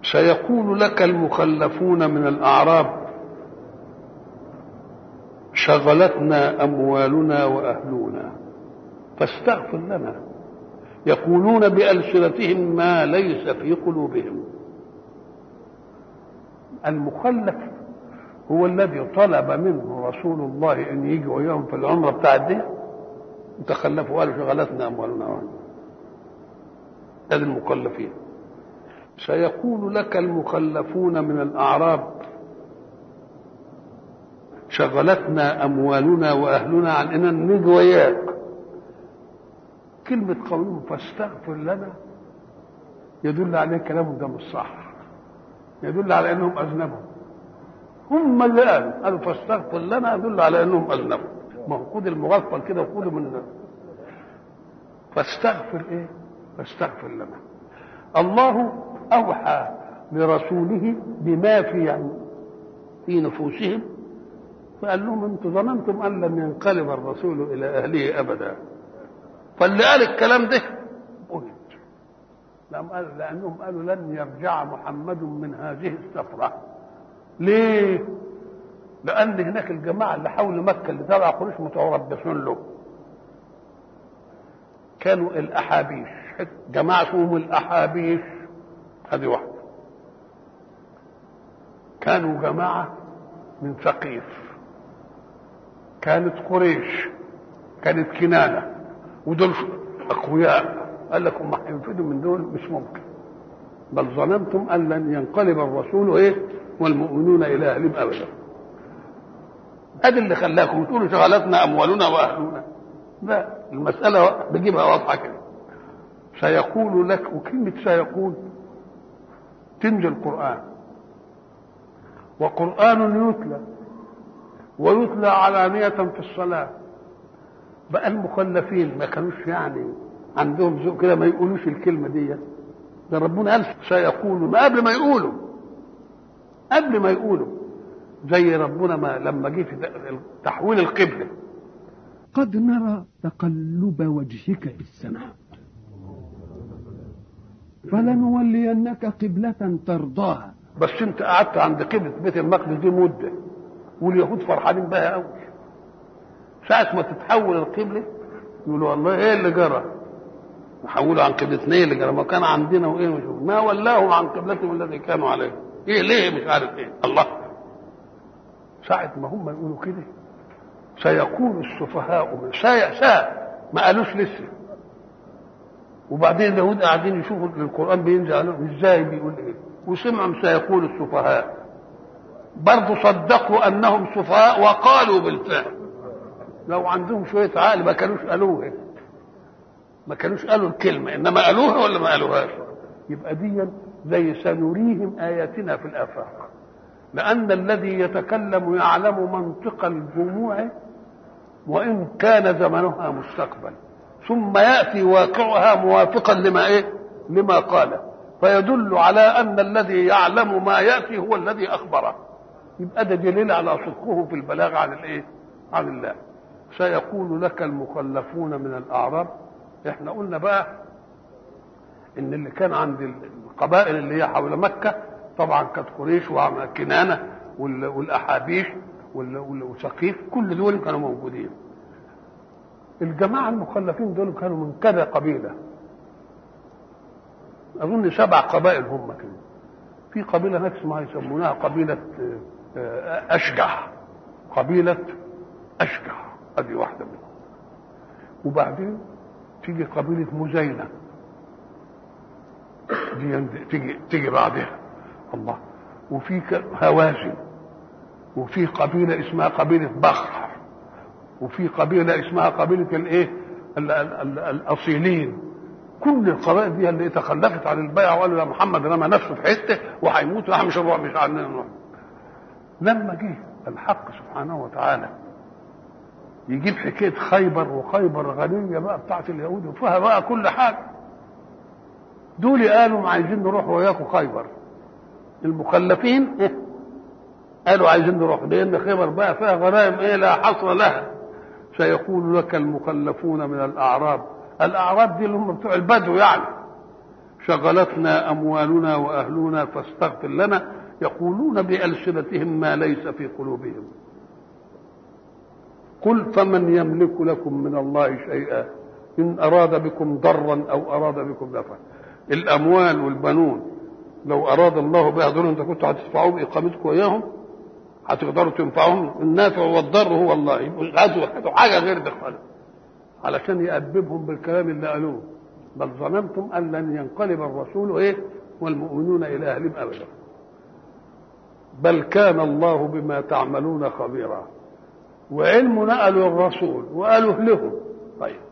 سيقول لك المخلفون من الأعراب شغلتنا أموالنا وأهلنا فاستغفر لنا يقولون بألسنتهم ما ليس في قلوبهم المخلف هو الذي طلب منه رسول الله ان يجي وياهم في العمره بتاعت دي تخلفوا قالوا شغلتنا اموالنا وأهلنا. هذه المكلفين سيقول لك المخلفون من الاعراب شغلتنا اموالنا واهلنا عن ان نجي وياك كلمة قولهم فاستغفر لنا يدل على كلامهم ده مش صح يدل على انهم اذنبوا هم اللي قالوا قالوا فاستغفر لنا يدل على انهم اذنبوا ما هو خد المغفل كده وخده من فاستغفر ايه فاستغفر لنا الله اوحى لرسوله بما في يعني في نفوسهم فقال لهم انتم ظننتم ان لن ينقلب الرسول الى اهله ابدا فاللي قال الكلام ده بهت لانهم قالوا لن يرجع محمد من هذه السفره ليه لان هناك الجماعه اللي حول مكه اللي تبع قريش متربصون له كانوا الاحابيش جماعه اسمهم الاحابيش هذه واحده كانوا جماعه من ثقيف كانت قريش كانت كنانه ودول اقوياء قال لك هم هينفذوا من دول مش ممكن بل ظننتم ان لن ينقلب الرسول ايه والمؤمنون الى اهلهم ابدا ادي اللي خلاكم تقولوا شغلتنا اموالنا واهلنا لا المساله بجيبها واضحه كده سيقول لك وكلمه سيقول تنزل قران وقران يتلى ويتلى علانيه في الصلاه بقى المخلفين ما كانوش يعني عندهم ذوق كده ما يقولوش الكلمه دي ده ربنا قال سيقولوا ما قبل ما يقولوا قبل ما يقولوا زي ربنا ما لما جه في تحويل القبله قد نرى تقلب وجهك في السماء فلنولينك قبلة ترضاها بس انت قعدت عند قبله بيت المقدس دي مده واليهود فرحانين بها قوي ساعة ما تتحول القبلة يقولوا والله ايه اللي جرى؟ نحولوا عن قبلتنا ايه اللي جرى؟ ما كان عندنا وايه مش ما ولاهم عن قبلتهم الذي كانوا عليه ايه ليه مش عارف ايه الله ساعة ما هم يقولوا كده سيقول السفهاء من ساء ساء ما قالوش لسه وبعدين اليهود قاعدين يشوفوا القرآن بينزل عليهم ازاي بيقول ايه وسمعوا سيقول السفهاء برضه صدقوا انهم سفهاء وقالوا بالفعل لو عندهم شويه عقل ما كانوش قالوها ما كانوش قالوا الكلمه انما قالوها ولا ما قالوهاش يبقى دي زي سنريهم اياتنا في الافاق لان الذي يتكلم يعلم منطق الجموع وان كان زمنها مستقبل ثم ياتي واقعها موافقا لما ايه لما قال فيدل على ان الذي يعلم ما ياتي هو الذي اخبره يبقى ده دليل على صدقه في البلاغ عن الايه عن الله سيقول لك المخلفون من الاعراب احنا قلنا بقى ان اللي كان عند القبائل اللي هي حول مكه طبعا كانت قريش وكنانه والاحابيش وثقيف كل دول كانوا موجودين الجماعه المخلفين دول كانوا من كذا قبيله اظن سبع قبائل هم كده في قبيله هناك اسمها يسمونها قبيله اشجع قبيله اشجع ادي واحده منهم وبعدين تيجي قبيله مزينه دي تيجي تيجي بعدها الله وفي هوازن وفي قبيله اسمها قبيله بخر وفي قبيله اسمها قبيله الايه الاصيلين كل القبائل دي اللي تخلفت عن البيع وقالوا يا محمد رمى نفسه في حته وهيموت واحنا مش هنروح مش عندنا نروح لما جه الحق سبحانه وتعالى يجيب حكايه خيبر وخيبر غنيه بقى بتاعت اليهود وفيها بقى كل حاجه دول قالوا عايزين نروح وياكم خيبر المخلفين إيه؟ قالوا عايزين نروح لان خيبر بقى فيها غنائم ايه لا حصر لها سيقول لك المخلفون من الاعراب الاعراب دي اللي هم بتوع البدو يعني شغلتنا أموالنا وأهلنا فاستغفر لنا يقولون بألسنتهم ما ليس في قلوبهم قل فمن يملك لكم من الله شيئا إن أراد بكم ضرا أو أراد بكم نفعا الأموال والبنون لو أراد الله بها ضرا أنت كنتوا هتدفعوا بإقامتكم وإياهم هتقدروا تنفعهم النافع والضر هو الله يبقوا غزوة حاجة غير ده خالص علشان يأدبهم بالكلام اللي قالوه بل ظننتم أن لن ينقلب الرسول إيه والمؤمنون إلى أهلهم أبدا بل كان الله بما تعملون خبيرا وعلم نقلوا الرسول وقالوا لهم طيب